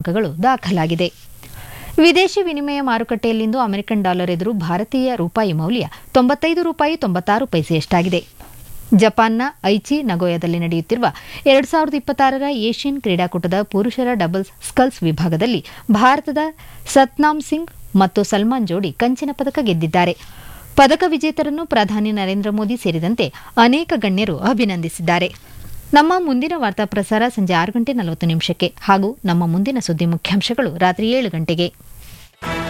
ಅಂಕಗಳು ದಾಖಲಾಗಿದೆ ವಿದೇಶಿ ವಿನಿಮಯ ಮಾರುಕಟ್ಟೆಯಲ್ಲಿಂದು ಅಮೆರಿಕನ್ ಡಾಲರ್ ಎದುರು ಭಾರತೀಯ ರೂಪಾಯಿ ಮೌಲ್ಯ ತೊಂಬತ್ತೈದು ರೂಪಾಯಿ ತೊಂಬತ್ತಾರು ಪೈಸೆಯಷ್ಟಾಗಿದೆ ಜಪಾನ್ನ ಐಚಿ ನಗೋಯಾದಲ್ಲಿ ನಡೆಯುತ್ತಿರುವ ಎರಡು ಸಾವಿರದ ಇಪ್ಪತ್ತಾರರ ಏಷ್ಯನ್ ಕ್ರೀಡಾಕೂಟದ ಪುರುಷರ ಡಬಲ್ಸ್ ಸ್ಕಲ್ಸ್ ವಿಭಾಗದಲ್ಲಿ ಭಾರತದ ಸತ್ನಾಮ್ ಸಿಂಗ್ ಮತ್ತು ಸಲ್ಮಾನ್ ಜೋಡಿ ಕಂಚಿನ ಪದಕ ಗೆದ್ದಿದ್ದಾರೆ ಪದಕ ವಿಜೇತರನ್ನು ಪ್ರಧಾನಿ ನರೇಂದ್ರ ಮೋದಿ ಸೇರಿದಂತೆ ಅನೇಕ ಗಣ್ಯರು ಅಭಿನಂದಿಸಿದ್ದಾರೆ ನಮ್ಮ ಮುಂದಿನ ವಾರ್ತಾ ಪ್ರಸಾರ ಸಂಜೆ ಆರು ಗಂಟೆ ನಲವತ್ತು ನಿಮಿಷಕ್ಕೆ ಹಾಗೂ ನಮ್ಮ ಮುಂದಿನ ಸುದ್ದಿ ಮುಖ್ಯಾಂಶಗಳು ರಾತ್ರಿ ಏಳು ಗಂಟೆಗೆ